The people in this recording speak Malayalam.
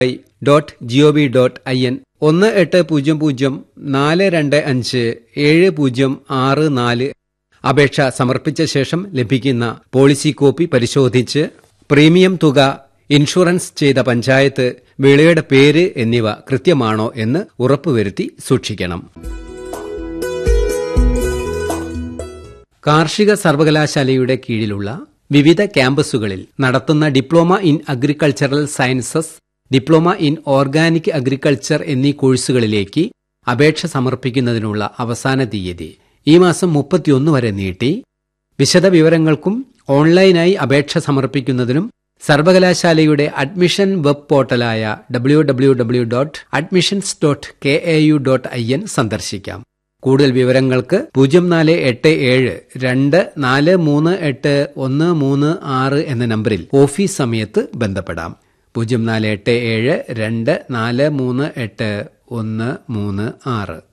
I dot GOV dot I N ഒന്ന് എട്ട് പൂജ്യം പൂജ്യം നാല് രണ്ട് അഞ്ച് ഏഴ് പൂജ്യം ആറ് നാല് അപേക്ഷ സമർപ്പിച്ച ശേഷം ലഭിക്കുന്ന പോളിസി കോപ്പി പരിശോധിച്ച് പ്രീമിയം തുക ഇൻഷുറൻസ് ചെയ്ത പഞ്ചായത്ത് വിളയുടെ പേര് എന്നിവ കൃത്യമാണോ എന്ന് ഉറപ്പുവരുത്തി സൂക്ഷിക്കണം കാർഷിക സർവകലാശാലയുടെ കീഴിലുള്ള വിവിധ ക്യാമ്പസുകളിൽ നടത്തുന്ന diploma in agricultural sciences diploma in organic agriculture എന്നീ കോഴ്സുകളിലേക്ക് അപേക്ഷ സമർപ്പിക്കുന്നതിനുള്ള അവസാന തീയതി ഈ മാസം മുപ്പത്തിയൊന്ന് വരെ നീട്ടി വിശദവിവരങ്ങൾക്കും ഓൺലൈനായി അപേക്ഷ സമർപ്പിക്കുന്നതിനും സർവകലാശാലയുടെ അഡ്മിഷൻ വെബ് പോർട്ടലായ W W W dot admissions dot K A U dot I N സന്ദർശിക്കാം കൂടുതൽ വിവരങ്ങൾക്ക് പൂജ്യം നാല് എട്ട് ഏഴ് രണ്ട് നാല് മൂന്ന് എട്ട് ഒന്ന് മൂന്ന് ആറ് എന്ന നമ്പറിൽ ഓഫീസ് സമയത്ത് ബന്ധപ്പെടാം പൂജ്യം നാല് എട്ട് ഏഴ് രണ്ട് നാല് മൂന്ന് എട്ട് ഒന്ന് മൂന്ന് ആറ്